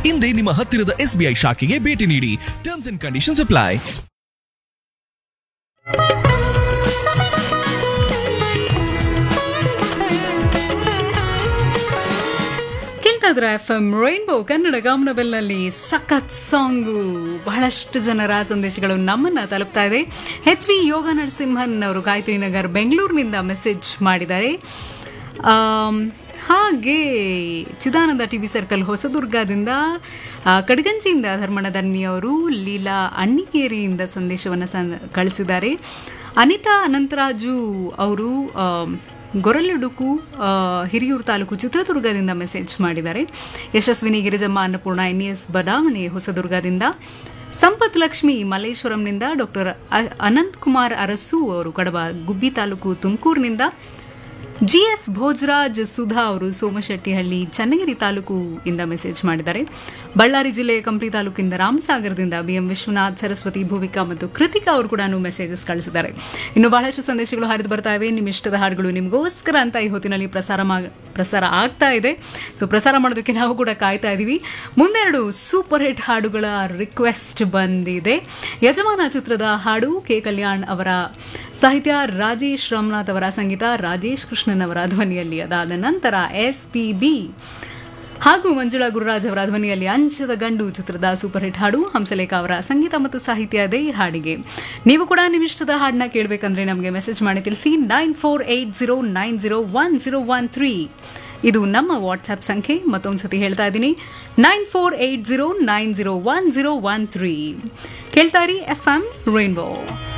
ಇಂದೇ ನಿಮ್ಮ ಹತ್ತಿರದ ಎಸ್ಬಿಐ ಶಾಖೆಗೆ ಭೇಟಿ ನೀಡಿ ಟರ್ಮ್ಸ್ ಅಂಡ್ ಕಂಡೀಷನ್ಸ್ ಅಪ್ಲೈ ಕೇಳ್ತಾ ಇದ್ರ ಎಫ್ ಎಂ ರೈನ್ಬೋ ಕನ್ನಡ ಗಾಮನಬೆಲ್ನಲ್ಲಿ ಸಖತ್ ಸಾಂಗು ಬಹಳಷ್ಟು ಜನರ ಸಂದೇಶಗಳು ನಮ್ಮನ್ನ ತಲುಪ್ತಾ ಇದೆ ಎಚ್ ವಿ ಯೋಗ ನರಸಿಂಹನ್ ಅವರು ಗಾಯತ್ರಿ ನಗರ್ ಬೆಂಗಳೂರಿನಿಂದ ಮೆಸೇಜ್ ಮಾಡಿದ್ದಾರೆ ಆಮ್, ಹಾಗೆ ಚಿದಾನಂದ ಟಿವಿ ಸರ್ಕಲ್ ಹೊಸದುರ್ಗದಿಂದ ಆ, ಕಡಗಂಜಿಯಿಂದ ಧರ್ಮಣಧರ್ಮಿ ಅವರು ಲೀಲಾ ಅಣ್ಣಿಗೇರಿಯಿಂದ ಸಂದೇಶವನ್ನು ಸಂ ಕಳಿಸಿದ್ದಾರೆ ಅನಿತಾ ಅನಂತರಾಜು ಅವರು ಆಮ್, ಗೊರಲುಡುಕು ಆ, ಹಿರಿಯೂರು ತಾಲೂಕು ಚಿತ್ರದುರ್ಗದಿಂದ ಮೆಸೇಜ್ ಮಾಡಿದ್ದಾರೆ ಯಶಸ್ವಿನಿ ಗಿರಿಜಮ್ಮ ಅನ್ನಪೂರ್ಣ ಎನ್ ಎಸ್ ಬಡಾವಣೆ ಹೊಸದುರ್ಗದಿಂದ ಸಂಪತ್ ಲಕ್ಷ್ಮಿ ಮಲ್ಲೇಶ್ವರಂನಿಂದ ಡಾಕ್ಟರ್ ಅನಂತ್ ಕುಮಾರ್ ಅರಸು ಅವರು ಕಡಬ ಗುಬ್ಬಿ ತಾಲೂಕು ತುಮಕೂರಿನಿಂದ ಜಿ ಎಸ್ ಭೋಜರಾಜ್ ಸುಧಾ ಅವರು ಸೋಮಶೆಟ್ಟಿಹಳ್ಳಿ ಚನ್ನಗಿರಿ ತಾಲೂಕು ಇಂದ ಮೆಸೇಜ್ ಮಾಡಿದ್ದಾರೆ ಬಳ್ಳಾರಿ ಜಿಲ್ಲೆಯ ಕಂಪ್ಲಿ ತಾಲೂಕಿಂದ ರಾಮಸಾಗರದಿಂದ ಬಿ ಎಂ ವಿಶ್ವನಾಥ್ ಸರಸ್ವತಿ ಭೂವಿಕಾ ಮತ್ತು ಕೃತಿಕಾ ಅವರು ಕೂಡ ಮೆಸೇಜಸ್ ಕಳಿಸಿದ್ದಾರೆ ಇನ್ನು ಬಹಳಷ್ಟು ಸಂದೇಶಗಳು ಹರಿದು ಬರ್ತಾ ಇವೆ ನಿಮ್ಮ ಇಷ್ಟದ ಹಾಡುಗಳು ನಿಮಗೋಸ್ಕರ ಅಂತ ಈ ಹೊತ್ತಿನಲ್ಲಿ ಪ್ರಸಾರ ಮಾ- ಪ್ರಸಾರ ಆಗ್ತಾ ಇದೆ ಸೊ ಪ್ರಸಾರ ಮಾಡೋದಕ್ಕೆ ನಾವು ಕೂಡ ಕಾಯ್ತಾ ಇದ್ದೀವಿ ಮುಂದೆರಡು ಸೂಪರ್ ಹಿಟ್ ಹಾಡುಗಳ ರಿಕ್ವೆಸ್ಟ್ ಬಂದಿದೆ ಯಜಮಾನ ಚಿತ್ರದ ಹಾಡು ಕೆ ಕಲ್ಯಾಣ್ ಅವರ ಸಾಹಿತ್ಯ ರಾಜೇಶ್ ರಾಮನಾಥ್ ಅವರ ಸಂಗೀತ ರಾಜೇಶ್ ಕೃಷ್ಣನ್ ಅವರ ಧ್ವನಿಯಲ್ಲಿ ಅದಾದ ನಂತರ ಎಸ್ ಪಿ ಬಿ ಹಾಗೂ ಮಂಜುಳಾ ಗುರುರಾಜ್ ಅವರ ಧ್ವನಿಯಲ್ಲಿ ಅಂಚದ ಗಂಡು ಚಿತ್ರದ ಸೂಪರ್ ಹಿಟ್ ಹಾಡು ಹಂಸಲೇಖ ಅವರ ಸಂಗೀತ ಮತ್ತು ಸಾಹಿತ್ಯ ಇದೆ ಈ ಹಾಡಿಗೆ ನೀವು ಕೂಡ ನಿಮ್ಮ ಇಷ್ಟದ ಹಾಡನ್ನ ಕೇಳಬೇಕಂದ್ರೆ ನಮಗೆ ಮೆಸೇಜ್ ಮಾಡಿ ತಿಳಿಸಿ nine four eight zero nine zero one zero one three ಇದು ನಮ್ಮ ವಾಟ್ಸ್ಆ್ಯಪ್ ಸಂಖ್ಯೆ ಮತ್ತೊಂದು ಸತಿ ಹೇಳ್ತಾ ಇದ್ದೀನಿ nine four eight zero nine zero one zero one three ಕೇಳ್ತಾ ಇರಿ ಎಫ್ ಎಂ ರೈನ್ಬೋ